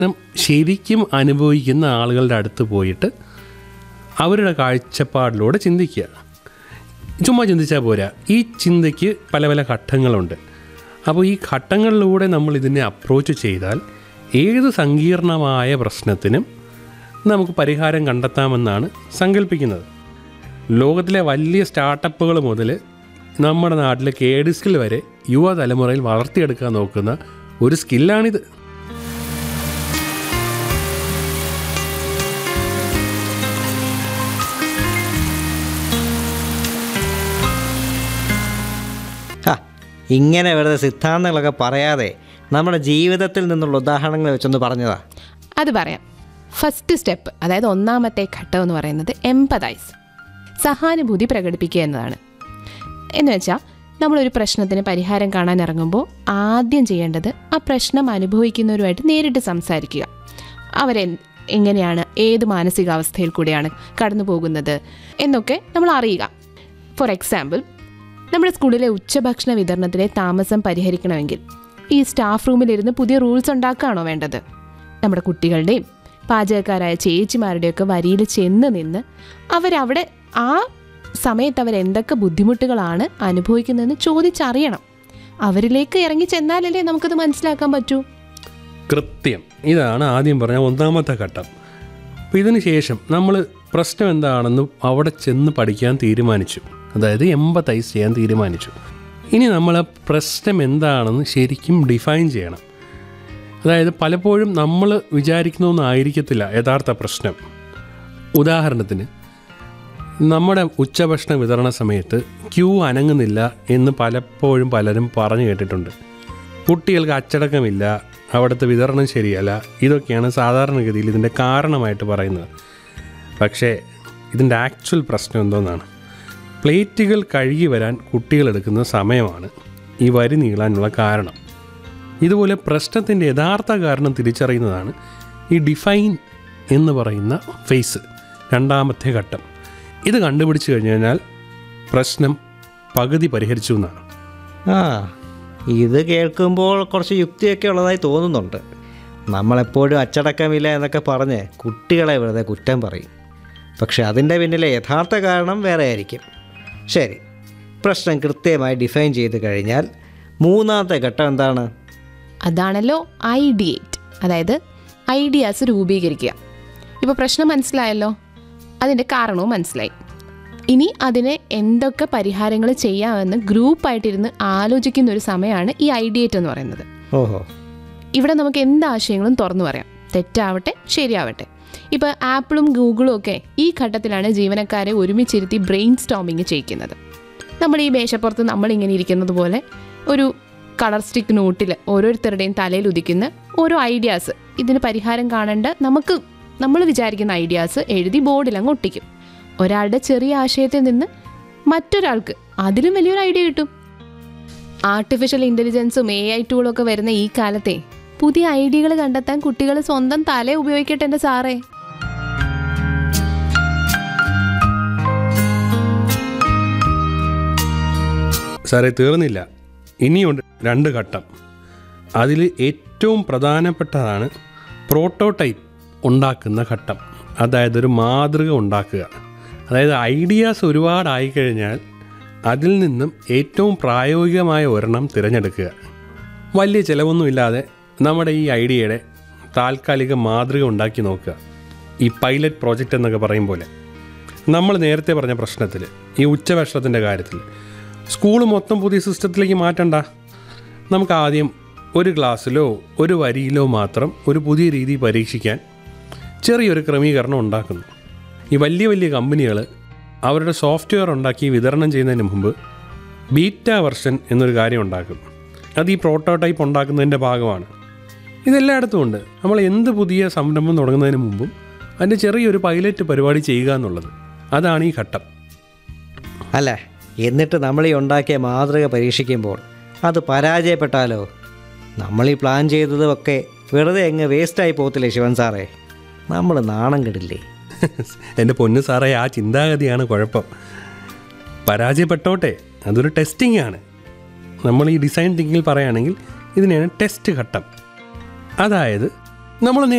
പ്രശ്നം ശരിക്കും അനുഭവിക്കുന്ന ആളുകളുടെ അടുത്ത് പോയിട്ട് അവരുടെ കാഴ്ചപ്പാടിലൂടെ ചിന്തിക്കുക ചുമ്മാ ചിന്തിച്ചാൽ പോരാ ഈ ചിന്തയ്ക്ക് പല പല ഘട്ടങ്ങളുണ്ട് അപ്പോൾ ഈ ഘട്ടങ്ങളിലൂടെ നമ്മൾ ഇതിനെ അപ്രോച്ച് ചെയ്താൽ ഏത് സങ്കീർണമായ പ്രശ്നത്തിനും നമുക്ക് പരിഹാരം കണ്ടെത്താമെന്നാണ് സങ്കല്പിക്കുന്നത് ലോകത്തിലെ വലിയ സ്റ്റാർട്ടപ്പുകൾ മുതൽ നമ്മുടെ നാട്ടിലെ കെ ഡി സ്കിൽ വരെ യുവതലമുറയിൽ വളർത്തിയെടുക്കാൻ നോക്കുന്ന ഒരു സ്കില്ലാണിത് ഹാ ഇങ്ങനെ വെറുതെ സിദ്ധാന്തങ്ങളൊക്കെ പറയാതെ നമ്മുടെ ജീവിതത്തിൽ നിന്നുള്ള ഉദാഹരണങ്ങൾ വെച്ചൊന്ന് പറഞ്ഞതാ അത് പറയാം ഫസ്റ്റ് സ്റ്റെപ്പ് അതായത് ഒന്നാമത്തെ ഘട്ടം എന്ന് പറയുന്നത് എംപതൈസ് സഹാനുഭൂതി പ്രകടിപ്പിക്കുക എന്നതാണ് എന്ന് വെച്ചാൽ നമ്മളൊരു പ്രശ്നത്തിന് പരിഹാരം കാണാൻ ഇറങ്ങുമ്പോൾ ആദ്യം ചെയ്യേണ്ടത് ആ പ്രശ്നം അനുഭവിക്കുന്നവരുമായിട്ട് നേരിട്ട് സംസാരിക്കുക അവരെ എങ്ങനെയാണ് ഏത് മാനസികാവസ്ഥയിൽ കൂടെയാണ് കടന്നു പോകുന്നത് എന്നൊക്കെ നമ്മൾ അറിയുക ഫോർ എക്സാമ്പിൾ നമ്മുടെ സ്കൂളിലെ ഉച്ചഭക്ഷണ വിതരണത്തിലെ താമസം പരിഹരിക്കണമെങ്കിൽ ഈ സ്റ്റാഫ് റൂമിലിരുന്ന് പുതിയ റൂൾസ് ഉണ്ടാക്കുകയാണോ വേണ്ടത് നമ്മുടെ കുട്ടികളുടെയും പാചകക്കാരായ ചേച്ചിമാരുടെയൊക്കെ വരിയിൽ ചെന്ന് നിന്ന് അവരവിടെ ആ സമയത്ത് അവർ എന്തൊക്കെ ബുദ്ധിമുട്ടുകളാണ് അനുഭവിക്കുന്നതെന്ന് ചോദിച്ചറിയണം അവരിലേക്ക് ഇറങ്ങി ചെന്നാലല്ലേ നമുക്കത് മനസ്സിലാക്കാൻ പറ്റൂ കൃത്യം ഇതാണ് ആദ്യം പറഞ്ഞ ഒന്നാമത്തെ ഘട്ടം അപ്പോൾ ഇതിന് ശേഷം നമ്മൾ പ്രശ്നം എന്താണെന്ന് അവിടെ ചെന്ന് പഠിക്കാൻ തീരുമാനിച്ചു അതായത് എമ്പത്തൈസ് ചെയ്യാൻ തീരുമാനിച്ചു ഇനി നമ്മൾ ആ പ്രശ്നം എന്താണെന്ന് ശരിക്കും ഡിഫൈൻ ചെയ്യണം അതായത് പലപ്പോഴും നമ്മൾ വിചാരിക്കുന്നൊന്നും ആയിരിക്കത്തില്ല യഥാർത്ഥ പ്രശ്നം ഉദാഹരണത്തിന് നമ്മുടെ ഉച്ചഭക്ഷണ വിതരണ സമയത്ത് ക്യൂ അനങ്ങുന്നില്ല എന്ന് പലപ്പോഴും പലരും പറഞ്ഞു കേട്ടിട്ടുണ്ട് കുട്ടികൾക്ക് അച്ചടക്കമില്ല അവിടുത്തെ വിതരണം ശരിയല്ല ഇതൊക്കെയാണ് സാധാരണഗതിയിൽ ഇതിൻ്റെ കാരണമായിട്ട് പറയുന്നത് പക്ഷേ ഇതിൻ്റെ ആക്ച്വൽ പ്രശ്നം എന്തോന്നാണ് പ്ലേറ്റുകൾ കഴുകി വരാൻ കുട്ടികൾ എടുക്കുന്ന സമയമാണ് ഈ വരി നീളാനുള്ള കാരണം ഇതുപോലെ പ്രശ്നത്തിൻ്റെ യഥാർത്ഥ കാരണം തിരിച്ചറിയുന്നതാണ് ഈ ഡിഫൈൻ എന്ന് പറയുന്ന ഫേസ് രണ്ടാമത്തെ ഘട്ടം ഇത് കണ്ടുപിടിച്ചു കഴിഞ്ഞു കഴിഞ്ഞാൽ പ്രശ്നം പകുതി പരിഹരിച്ചു എന്നാണ് ആ ഇത് കേൾക്കുമ്പോൾ കുറച്ച് യുക്തിയൊക്കെ ഉള്ളതായി തോന്നുന്നുണ്ട് നമ്മളെപ്പോഴും അച്ചടക്കമില്ല എന്നൊക്കെ പറഞ്ഞ് കുട്ടികളെ വെറുതെ കുറ്റം പറയും പക്ഷെ അതിൻ്റെ പിന്നിലെ യഥാർത്ഥ കാരണം വേറെ ആയിരിക്കും ശരി പ്രശ്നം കൃത്യമായി ഡിഫൈൻ ചെയ്ത് കഴിഞ്ഞാൽ മൂന്നാമത്തെ ഘട്ടം എന്താണ് അതാണല്ലോ ഐഡിയേറ്റ് അതായത് ഐഡിയാസ് രൂപീകരിക്കുക ഇപ്പോൾ പ്രശ്നം മനസ്സിലായല്ലോ അതിൻ്റെ കാരണവും മനസ്സിലായി ഇനി അതിന് എന്തൊക്കെ പരിഹാരങ്ങൾ ചെയ്യാമെന്ന് ഗ്രൂപ്പായിട്ടിരുന്ന് ആലോചിക്കുന്ന ഒരു സമയമാണ് ഈ ഐഡിയേറ്റ് എന്ന് പറയുന്നത് ഓഹോ ഇവിടെ നമുക്ക് എന്ത് ആശയങ്ങളും തുറന്നു പറയാം തെറ്റാവട്ടെ ശരിയാവട്ടെ ഇപ്പോൾ ആപ്പിളും ഗൂഗിളും ഒക്കെ ഈ ഘട്ടത്തിലാണ് ജീവനക്കാരെ ഒരുമിച്ചിരുത്തി ബ്രെയിൻ സ്റ്റോമിങ് ചെയ്യിക്കുന്നത് നമ്മൾ ഈ മേശപ്പുറത്ത് നമ്മളിങ്ങനെ ഇരിക്കുന്നത് പോലെ ഒരു കളർ സ്റ്റിക്ക് നോട്ടിൽ ഓരോരുത്തരുടെയും തലയിൽ ഉദിക്കുന്ന ഓരോ ഐഡിയാസ് ഇതിന് പരിഹാരം കാണേണ്ട നമുക്ക് നമ്മൾ വിചാരിക്കുന്ന ഐഡിയാസ് എഴുതി ബോർഡിൽ അങ്ങ് ഒട്ടിക്കും ഒരാളുടെ ചെറിയ ആശയത്തിൽ നിന്ന് മറ്റൊരാൾക്ക് അതിലും വലിയൊരു ഐഡിയ കിട്ടും ആർട്ടിഫിഷ്യൽ ഇൻ്റലിജൻസും എ ഐ ടൂളും ഒക്കെ വരുന്ന ഈ കാലത്തെ പുതിയ ഐഡിയകൾ കണ്ടെത്താൻ കുട്ടികൾ സ്വന്തം തല ഉപയോഗിക്കട്ടെ എൻ്റെ സാറേ സാറേ തീർന്നില്ല ഇനിയുണ്ട് രണ്ട് ഘട്ടം അതിൽ ഏറ്റവും പ്രധാനപ്പെട്ടതാണ് പ്രോട്ടോടൈപ്പ് ഉണ്ടാക്കുന്ന ഘട്ടം അതായത് ഒരു മാതൃക ഉണ്ടാക്കുക അതായത് ഐഡിയാസ് ഒരുപാടായി കഴിഞ്ഞാൽ അതിൽ നിന്നും ഏറ്റവും പ്രായോഗികമായ ഒരെണ്ണം തിരഞ്ഞെടുക്കുക വലിയ ചിലവൊന്നുമില്ലാതെ നമ്മുടെ ഈ ഐഡിയയുടെ താൽക്കാലിക മാതൃക ഉണ്ടാക്കി നോക്കുക ഈ പൈലറ്റ് പ്രോജക്റ്റ് എന്നൊക്കെ പറയും പോലെ നമ്മൾ നേരത്തെ പറഞ്ഞ പ്രശ്നത്തിൽ ഈ ഉച്ചഭക്ഷണത്തിൻ്റെ കാര്യത്തിൽ സ്കൂൾ മൊത്തം പുതിയ സിസ്റ്റത്തിലേക്ക് മാറ്റണ്ട നമുക്ക് ആദ്യം ഒരു ക്ലാസ്സിലോ ഒരു വരിയിലോ മാത്രം ഒരു പുതിയ രീതി പരീക്ഷിക്കാൻ ചെറിയൊരു ക്രമീകരണം ഉണ്ടാക്കുന്നു ഈ വലിയ വലിയ കമ്പനികൾ അവരുടെ സോഫ്റ്റ്വെയർ ഉണ്ടാക്കി വിതരണം ചെയ്യുന്നതിന് മുമ്പ് ബീറ്റ വെർഷൻ എന്നൊരു കാര്യം ഉണ്ടാക്കും അത് ഈ പ്രോട്ടോടൈപ്പ് ഉണ്ടാക്കുന്നതിൻ്റെ ഭാഗമാണ് ഇതെല്ലായിടത്തും ഉണ്ട് നമ്മൾ എന്ത് പുതിയ സംരംഭം തുടങ്ങുന്നതിന് മുമ്പും അതിൻ്റെ ചെറിയൊരു പൈലറ്റ് പരിപാടി ചെയ്യുക എന്നുള്ളത് അതാണ് ഈ ഘട്ടം അല്ലേ എന്നിട്ട് നമ്മൾ ഈ ഉണ്ടാക്കിയ മാതൃക പരീക്ഷിക്കുമ്പോൾ അത് പരാജയപ്പെട്ടാലോ നമ്മൾ ഈ പ്ലാൻ ചെയ്തതൊക്കെ വെറുതെ അങ്ങ് വേസ്റ്റായി പോകത്തില്ലേ ശിവൻ സാറേ നമ്മൾ നാണം കെടില്ലേ എൻ്റെ പൊന്നു സാറേ ആ ചിന്താഗതിയാണ് കുഴപ്പം പരാജയപ്പെട്ടോട്ടെ അതൊരു ടെസ്റ്റിംഗ് ആണ് നമ്മൾ ഈ ഡിസൈൻ തിങ്കിങ്ങിൽ പറയുകയാണെങ്കിൽ ഇതിനെയാണ് ടെസ്റ്റ് ഘട്ടം അതായത് നമ്മൾ